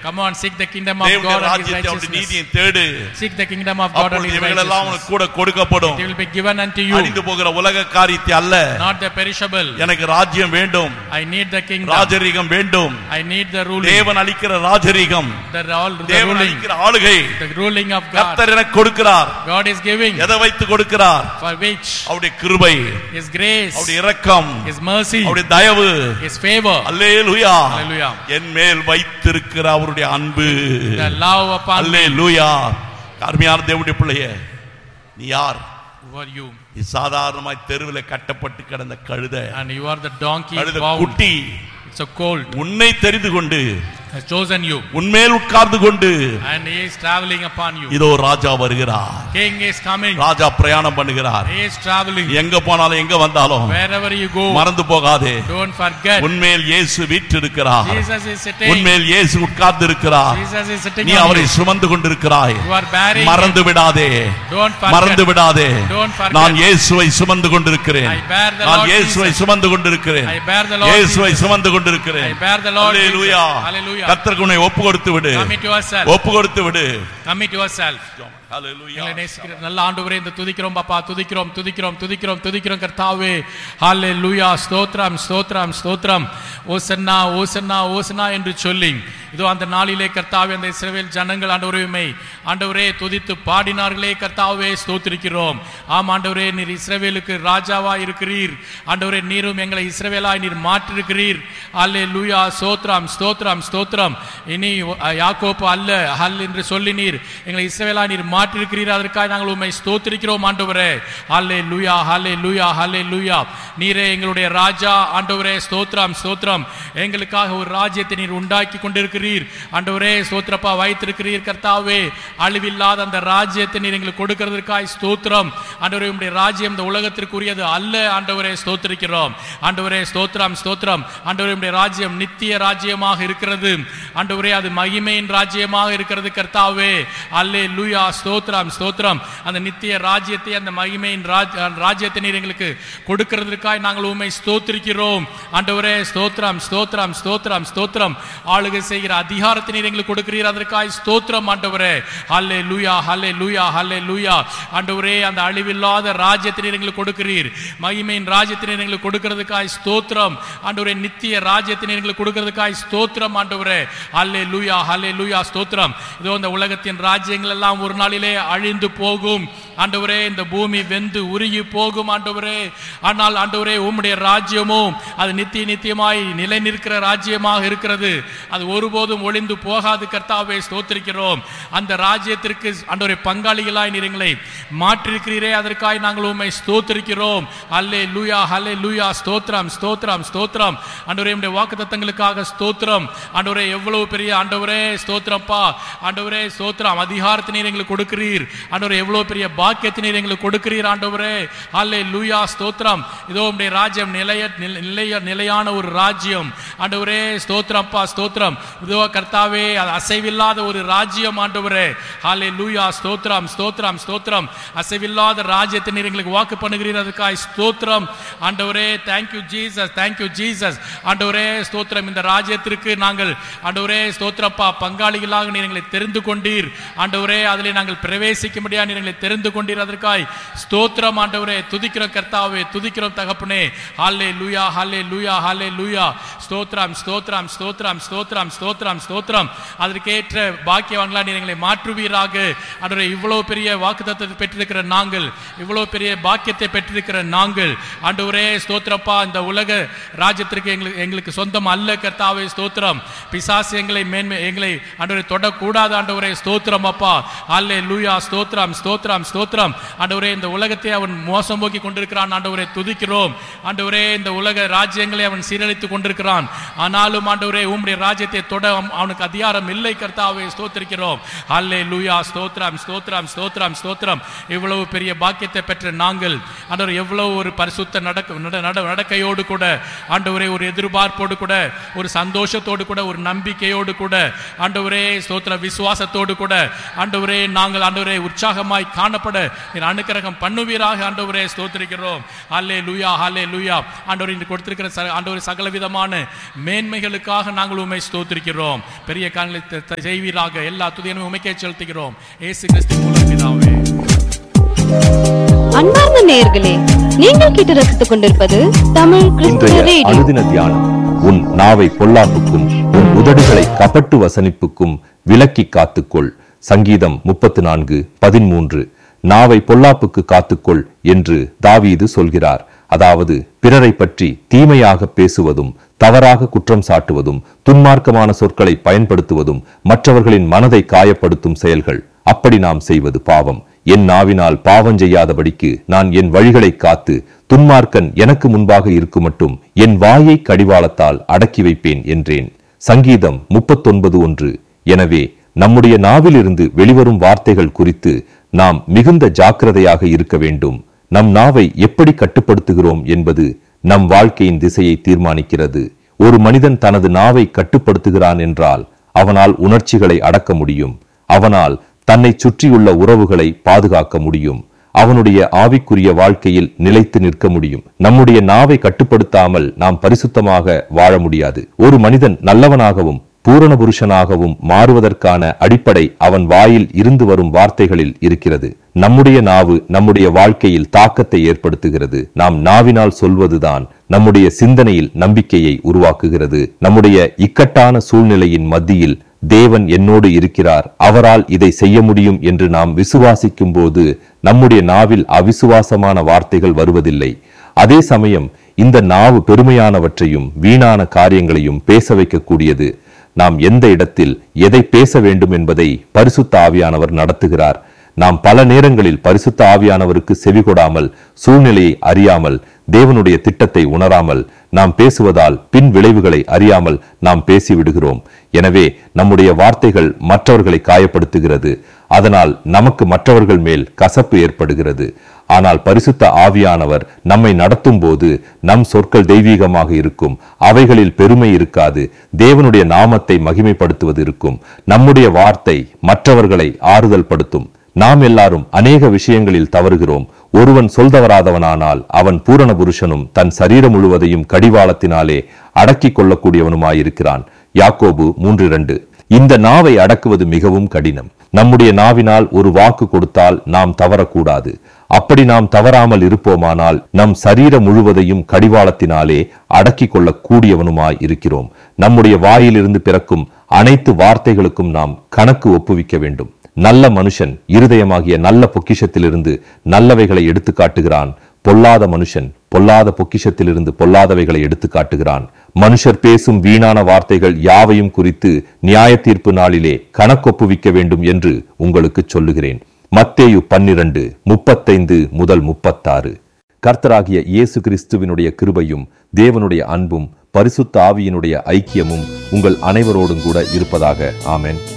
Come on, seek the kingdom of தேவனுடைய God and His ராஜ்யத்தை அவருடைய righteousness. நீதியை தேடு Seek the kingdom of God and அப்பொழுது His இவைகளெல்லாம் righteousness. உனக்கு கூட கொடுக்கப்படும் It will be given unto you, அழிந்து போகிற உலக காரியத்தை அல்ல not the perishable. எனக்கு ராஜ்யம் வேண்டும் I need the kingdom. ராஜரீகம் வேண்டும் I need the ruling. தேவன் அளிக்கிற ராஜரீகம் The, all, the தேவன் ruling. அளிக்கிற ஆளுகை The ruling of God. கர்த்தர் எனக்கு கொடுக்கிறார் God is giving. எதை வைத்து கொடுக்கிறார் For which அவருடைய கிருபை His grace, அவருடைய இரக்கம் His mercy, அவருடைய தயவு His favor, அல்லேலூயா Hallelujah. என் மேல் வைத்திருக்கிற அவருடைய அன்பு the love upon me. அல்லேலூயா அருமையான தேவனுடைய பிள்ளையே நீ யார் Who are you? நீ சாதாரணமாய் தெருவில் கட்டப்பட்டு கிடந்த கழுத And you are the donkey கழுத bound. குட்டி It's a colt. உன்னை தெரிந்து கொண்டு Has chosen you. உன்மேல் உட்கார்ந்து கொண்டு And he is traveling upon you. இதோ ராஜா வருகிறார் King is coming. ராஜா பிரயாணம் பண்ணுகிறார் He is traveling. எங்க போனாலும் எங்க வந்தாலும் Wherever you go, மறந்து போகாதே don't forget. உன்மேல் இயேசு வீற்றிருக்கிறார் Jesus is sitting. உன்மேல் இயேசு உட்கார்ந்து இருக்கிறார் Jesus is sitting நீ on அவரை you. சுமந்து கொண்டிருக்கிறாய் You are bearing மறந்து விடாதே him. Don't forget. மறந்து விடாதே Don't forget. நான் இயேசுவை சுமந்து கொண்டிருக்கிறேன் I bear the நான் Lord இயேசுவை Jesus. சுமந்து கொண்டிருக்கிறேன் I bear the Lord இயேசுவை Jesus. சுமந்து கொண்டிருக்கிறேன் I bear the Lord Jesus. Hallelujah Hallelujah. கர்த்தருக்கு உன்னை ஒப்பு கொடுத்து விடு Commit yourself. ஒப்பு கொடுத்து விடு Commit yourself. அல்லேலூயா எங்களை நேசிக்கிற நல்ல ஆண்டவரே இந்த துதிக்கிறோம் பாப்பா துதிக்கிறோம் துதிக்கிறோம் துதிக்கிறோம் துதிக்கிறோம் கர்த்தாவே ஹாலே லூயா ஸ்தோத்ரம் ஸ்தோத்ரம் ஸ்தோத்ரம் ஓசன்னா ஓசன்னா ஓசன்னா என்று சொல்லி இதோ அந்த நாளிலே கர்த்தாவே அந்த இஸ்ரவேல் ஜனங்கள் ஆண்டவரையுமே ஆண்டவரே துதித்து பாடினார்களே கர்த்தாவே ஸ்தோத்திரிக்கிறோம் ஆம் ஆண்டவரே நீர் இஸ்ரவேலுக்கு ராஜாவா இருக்கிறீர் ஆண்டவரே நீரும் எங்களை இஸ்ரவேலாய் நீர் மாற்றிருக்கிறீர் அல்லே லூயா ஸ்தோத்ரம் ஸ்தோத்ரம் ஸ்தோத்ரம் இனி அஹ், யாக்கோப்பு அல்ல ஹல் என்று சொல்லி நீர் எங்களை இஸ்ரவேலா நீர் மாற்றிருக்கிறீர் அதற்காக நாங்கள் உண்மை ஸ்தோத்திரிக்கிறோம் ஆண்டவரே ஹல்லே லூயா ஹல்லே லூயா ஹல்லே லூயா நீரே எங்களுடைய ராஜா ஆண்டவரே ஸ்தோத்ரம் ஸ்தோத்ரம் எங்களுக்காக ஒரு ராஜ்யத்தை நீர் உண்டாக்கி கொண்டிருக்கிறீர் ஆண்டவரே ஸ்தோத்திரப்பா வைத்திருக்கிறீர் கர்த்தாவே அழிவில்லாத அந்த ராஜ்யத்தை நீர் எங்களுக்கு கொடுக்கிறதற்காய் ஸ்தோத்திரம் ஆண்டவரே உம்முடைய ராஜ்யம் இந்த உலகத்திற்குரியது அல்ல ஆண்டவரே ஸ்தோத்திரிக்கிறோம் ஆண்டவரே ஸ்தோத்திரம் ஸ்தோத்திரம் ஆண்டவரே உம்முடைய ராஜ்யம் நித்திய ராஜ்யமாக இருக்கிறது ஆண்டவரே அது மகிமையின் ராஜ்யமாக இருக்கிறது கர்த்தாவே அல்லே லூயா ஸ்தோத்திரம் ஸ்தோத்திரம் அந்த நித்திய ராஜ்யத்தை அந்த மகிமையின் ராஜ் ராஜ்யத்தை நீர் எங்களுக்கு கொடுக்கிறதற்காய் நாங்கள் உண்மை ஸ்தோத்திரிக்கிறோம் ஆண்டவரே ஸ்தோத்திரம் ஸ்தோத்திரம் ஸ்தோத்திரம் ஸ்தோத்திரம் ஆளுகை செய்கிற அதிகாரத்தை நீர் எங்களுக்கு கொடுக்கிறீர் அதற்காய் ஸ்தோத்திரம் ஆண்டவரே ஹல்லே லூயா ஹல்லே லூயா ஹல்லே லூயா ஆண்டவரே அந்த அழிவில்லாத ராஜ்யத்தை நீர் எங்களுக்கு கொடுக்கிறீர் மகிமையின் ராஜ்யத்தை நீர் எங்களுக்கு கொடுக்கிறதுக்காய் ஸ்தோத்திரம் ஆண்டவரே நித்திய ராஜ்யத்தை நீர் எங்களுக்கு கொடுக்கிறதுக்காய் ஸ்தோத்திரம் ஆண்டவரே ஹல்லே லூயா ஹல்லே லூயா ஸ்தோத்திரம் இதோ இந்த உலகத்தின் ராஜ்யங்கள் எல்லாம் ஒரு நாளிலே அழிந்து போகும் ஆண்டவரே இந்த பூமி வெந்து உருகி போகும் ஆண்டவரே ஆனால் ஆண்டவரே உம்முடைய ராஜ்யமும் அது நித்திய நித்தியமாய் நிலை நிற்கிற ராஜ்யமாக இருக்கிறது அது ஒருபோதும் ஒளிந்து போகாது கர்த்தாவே ஸ்தோத்திரிக்கிறோம் அந்த ராஜ்யத்திற்கு ஆண்டவரே பங்காளிகளாய் நீர் எங்களை மாற்றிருக்கிறீரே அதற்காய் நாங்கள் உம்மை ஸ்தோத்திரிக்கிறோம் அல்லே லூயா ஹல்லே லூயா ஸ்தோத்திரம் ஸ்தோத்திரம் ஸ்தோத்திரம் ஆண்டவரே உம்முடைய வாக்குத்தத்தங்களுக்காக ஸ்தோத்திரம் ஆண்டவரே எவ்வளவு பெரிய ஆண்டவரே ஸ்தோத்திரப்பா ஆண்டவரே ஸ்தோத்திரம் அதிகாரத்தை நீர் எங்களுக்கு கொடுக்கிறீர் ஆண்டவரே எவ்வளவு பெரிய பாக்கியத்தை நீர் எங்களுக்கு கொடுக்கிறீர் ஆண்டவரே அல்லே லூயா ஸ்தோத்திரம் இதோ உம்முடைய ராஜ்யம் நிலைய நில- நிலைய நிலையான ஒரு ராஜ்யம் ஆண்டவரே ஸ்தோத்திரப்பா ஸ்தோத்திரம் இதோ கர்த்தாவே அது அசைவில்லாத ஒரு ராஜ்யம் ஆண்டவரே ஹாலே லூயா ஸ்தோத்திரம் ஸ்தோத்திரம் ஸ்தோத்திரம் அசைவில்லாத ராஜ்யத்தை நீர் எங்களுக்கு வாக்கு பண்ணுகிறீர் அதுக்காய் ஸ்தோத்திரம் ஆண்டவரே தேங்க்யூ ஜீசஸ் தேங்க்யூ ஜீசஸ் ஆண்டவரே ஸ்தோத்திரம் இந்த ராஜ்யத்திற்கு நாங்கள் ஆண்டவரே ஸ்தோத்திரப்பா பங்காளிகளாக நீர் எங்களை தெரிந்து கொண்டீர் ஆண்டவரே அதிலே நாங்கள் பிரவேசிக்கும்படியா நீர் எங்களை தெரிந்து கொண்டீர் அதற்காய் ஸ்தோத்திரம் ஆண்டவரே துதிக்கிறோம் கர்த்தாவே துதிக்கிறோம் தகப்பனே ஹாலே லூயா ஹாலே லூயா ஹாலே லூயா ஸ்தோத்திரம் ஸ்தோத்திரம் ஸ்தோத்திரம் ஸ்தோத்திரம் ஸ்தோத்திரம் ஸ்தோத்திரம் அதற்கேற்ற பாக்கியவான்களா நீர் எங்களை மாற்றுவீராக ஆண்டவரே இவ்வளவு பெரிய வாக்குத்தத்தத்தை பெற்றிருக்கிற நாங்கள் இவ்வளவு பெரிய பாக்கியத்தை பெற்றிருக்கிற நாங்கள் ஆண்டவரே ஸ்தோத்திரப்பா இந்த உலக ராஜ்யத்திற்கு எங்களுக்கு எங்களுக்கு சொந்தம் அல்ல கர்த்தாவே ஸ்தோத்திரம் பிசாசு எங்களை மேன்மை எங்களை ஆண்டவரை தொடக்கூடாது ஆண்டவரே ஸ்தோத்திரம் அப்பா அல்லே லூயா ஸ்தோத்திரம் ஸ்தோத்திரம் ஸ்தோத்திரம் ஆண்டவரே இந்த உலகத்தை அவன் மோசம் போக்கி கொண்டிருக்கிறான் ஆண்டவரே துதிக்கிறோம் ஆண்டவரே இந்த உலக ராஜ்யங்களை அவன் சீரழித்துக் கொண்டிருக்கிறான் ஆனாலும் ஆண்டவரே உம்முடைய ராஜ்யத்தை தொட அவன்- அவனுக்கு அதிகாரம் இல்லை கர்த்தாவே ஸ்தோத்திரிக்கிறோம் அல்லே லூயா ஸ்தோத்திரம் ஸ்தோத்திரம் ஸ்தோத்திரம் ஸ்தோத்திரம் இவ்வளவு பெரிய பாக்கியத்தை பெற்ற நாங்கள் ஆண்டவர் எவ்வளவு ஒரு பரிசுத்த நடக்க நட- நட- நடக்கையோடு கூட ஆண்டவரே ஒரு எதிர்பார்ப்போடு கூட ஒரு சந்தோஷத்தோடு கூட ஒரு நம்பிக்கையோடு கூட ஆண்டவரே ஸ்தோத்திர விசுவாசத்தோடு கூட ஆண்டவரே நாங்கள் ஆண்டவரே உற்சாகமாய் காணப்பட செயல்பட நீர் அனுக்கிரகம் பண்ணுவீராக ஆண்டவரே ஸ்தோத்திரிக்கிறோம் ஹல்லே லூயா ஹல்லே லூயா ஆண்டவர் இன்று கொடுத்திருக்கிற ச- ஆண்டவர் சகல விதமான மேன்மைகளுக்காக நாங்கள் உண்மை ஸ்தோத்திரிக்கிறோம் பெரிய காரணங்களை த- த- செய்வீராக எல்லா துதியனும் உமைக்கே செலுத்துகிறோம் ஏசு கிறிஸ்து மூலம் பிதாவே அன்பார்ந்த நேயர்களே நீங்கள் கேட்டு ரசித்துக் கொண்டிருப்பது தமிழ் கிறிஸ்துவ இன்றைய ரேடியோ அனுதின தியானம் உன் நாவை பொல்லாப்புக்கும் உன் உதடுகளை கபட்டு வசனிப்புக்கும் விலக்கி காத்துக்கொள் சங்கீதம் முப்பத்து நான்கு பதிமூன்று நாவை பொல்லாப்புக்கு காத்துக்கொள் என்று தாவீது சொல்கிறார் அதாவது பிறரை பற்றி தீமையாக பேசுவதும் தவறாக குற்றம் சாட்டுவதும் துன்மார்க்கமான சொற்களை பயன்படுத்துவதும் மற்றவர்களின் மனதை காயப்படுத்தும் செயல்கள் அப்படி நாம் செய்வது பாவம் என் நாவினால் பாவம் செய்யாதபடிக்கு நான் என் வழிகளை காத்து துன்மார்க்கன் எனக்கு முன்பாக இருக்குமட்டும் என் வாயை கடிவாளத்தால் அடக்கி வைப்பேன் என்றேன் சங்கீதம் முப்பத்தொன்பது ஒன்று எனவே நம்முடைய நாவிலிருந்து வெளிவரும் வார்த்தைகள் குறித்து நாம் மிகுந்த ஜாக்கிரதையாக இருக்க வேண்டும் நம் நாவை எப்படி கட்டுப்படுத்துகிறோம் என்பது நம் வாழ்க்கையின் திசையை தீர்மானிக்கிறது ஒரு மனிதன் தனது நாவை கட்டுப்படுத்துகிறான் என்றால் அவனால் உணர்ச்சிகளை அடக்க முடியும் அவனால் தன்னை சுற்றியுள்ள உறவுகளை பாதுகாக்க முடியும் அவனுடைய ஆவிக்குரிய வாழ்க்கையில் நிலைத்து நிற்க முடியும் நம்முடைய நாவை கட்டுப்படுத்தாமல் நாம் பரிசுத்தமாக வாழ முடியாது ஒரு மனிதன் நல்லவனாகவும் பூரண புருஷனாகவும் மாறுவதற்கான அடிப்படை அவன் வாயில் இருந்து வரும் வார்த்தைகளில் இருக்கிறது நம்முடைய நாவு நம்முடைய வாழ்க்கையில் தாக்கத்தை ஏற்படுத்துகிறது நாம் நாவினால் சொல்வதுதான் நம்முடைய சிந்தனையில் நம்பிக்கையை உருவாக்குகிறது நம்முடைய இக்கட்டான சூழ்நிலையின் மத்தியில் தேவன் என்னோடு இருக்கிறார் அவரால் இதை செய்ய முடியும் என்று நாம் விசுவாசிக்கும் போது நம்முடைய நாவில் அவிசுவாசமான வார்த்தைகள் வருவதில்லை அதே சமயம் இந்த நாவு பெருமையானவற்றையும் வீணான காரியங்களையும் பேச வைக்கக்கூடியது நாம் எந்த இடத்தில் எதை பேச வேண்டும் என்பதை பரிசுத்த ஆவியானவர் நடத்துகிறார் நாம் பல நேரங்களில் பரிசுத்த ஆவியானவருக்கு செவிகொடாமல் சூழ்நிலையை அறியாமல் தேவனுடைய திட்டத்தை உணராமல் நாம் பேசுவதால் பின் விளைவுகளை அறியாமல் நாம் பேசிவிடுகிறோம் எனவே நம்முடைய வார்த்தைகள் மற்றவர்களை காயப்படுத்துகிறது அதனால் நமக்கு மற்றவர்கள் மேல் கசப்பு ஏற்படுகிறது ஆனால் பரிசுத்த ஆவியானவர் நம்மை நடத்தும் போது நம் சொற்கள் தெய்வீகமாக இருக்கும் அவைகளில் பெருமை இருக்காது தேவனுடைய நாமத்தை மகிமைப்படுத்துவது இருக்கும் நம்முடைய வார்த்தை மற்றவர்களை ஆறுதல் படுத்தும் நாம் எல்லாரும் அநேக விஷயங்களில் தவறுகிறோம் ஒருவன் சொல்தவராதவனானால் அவன் பூரண புருஷனும் தன் சரீரம் முழுவதையும் கடிவாளத்தினாலே அடக்கிக் கொள்ளக்கூடியவனுமாயிருக்கிறான் யாக்கோபு மூன்று இரண்டு இந்த நாவை அடக்குவது மிகவும் கடினம் நம்முடைய நாவினால் ஒரு வாக்கு கொடுத்தால் நாம் தவறக்கூடாது அப்படி நாம் தவறாமல் இருப்போமானால் நம் சரீரம் முழுவதையும் கடிவாளத்தினாலே அடக்கிக் கொள்ளக் கூடியவனுமாய் இருக்கிறோம் நம்முடைய வாயிலிருந்து பிறக்கும் அனைத்து வார்த்தைகளுக்கும் நாம் கணக்கு ஒப்புவிக்க வேண்டும் நல்ல மனுஷன் இருதயமாகிய நல்ல பொக்கிஷத்திலிருந்து நல்லவைகளை எடுத்து காட்டுகிறான் பொல்லாத மனுஷன் பொல்லாத பொக்கிஷத்திலிருந்து பொல்லாதவைகளை எடுத்து காட்டுகிறான் மனுஷர் பேசும் வீணான வார்த்தைகள் யாவையும் குறித்து நியாய தீர்ப்பு நாளிலே கணக்கொப்புவிக்க வேண்டும் என்று உங்களுக்கு சொல்லுகிறேன் மத்தேயு பன்னிரண்டு முப்பத்தைந்து முதல் முப்பத்தாறு கர்த்தராகிய இயேசு கிறிஸ்துவினுடைய கிருபையும் தேவனுடைய அன்பும் பரிசுத்த ஆவியினுடைய ஐக்கியமும் உங்கள் அனைவரோடும் கூட இருப்பதாக ஆமென்